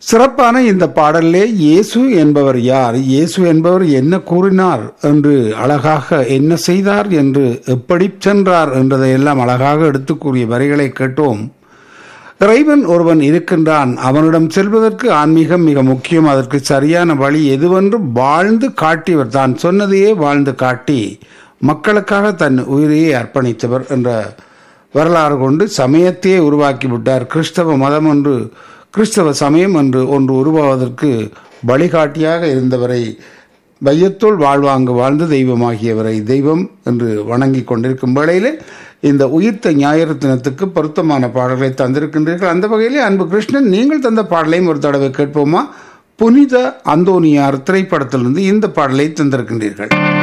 சிறப்பான இந்த பாடலிலே இயேசு என்பவர் யார் இயேசு என்பவர் என்ன கூறினார் என்று அழகாக என்ன செய்தார் என்று எப்படி சென்றார் என்றதை எல்லாம் அழகாக எடுத்து கூறிய வரிகளை கேட்டோம் இறைவன் ஒருவன் இருக்கின்றான் அவனிடம் செல்வதற்கு ஆன்மீகம் மிக முக்கியம் அதற்கு சரியான வழி எதுவென்று வாழ்ந்து காட்டியவர் தான் சொன்னதையே வாழ்ந்து காட்டி மக்களுக்காக தன் உயிரையே அர்ப்பணித்தவர் என்ற வரலாறு கொண்டு சமயத்தையே உருவாக்கி விட்டார் கிறிஸ்தவ மதம் என்று கிறிஸ்தவ சமயம் என்று ஒன்று உருவாவதற்கு வழிகாட்டியாக இருந்தவரை வையத்துள் வாழ்வாங்கு வாழ்ந்து தெய்வமாகியவரை தெய்வம் என்று வணங்கி கொண்டிருக்கும் வேளையிலே இந்த உயிர்த்த ஞாயிறு தினத்துக்கு பொருத்தமான பாடல்களை தந்திருக்கின்றீர்கள் அந்த வகையிலே அன்பு கிருஷ்ணன் நீங்கள் தந்த பாடலையும் ஒரு தடவை கேட்போமா புனித அந்தோனியார் திரைப்படத்திலிருந்து இந்த பாடலை தந்திருக்கின்றீர்கள்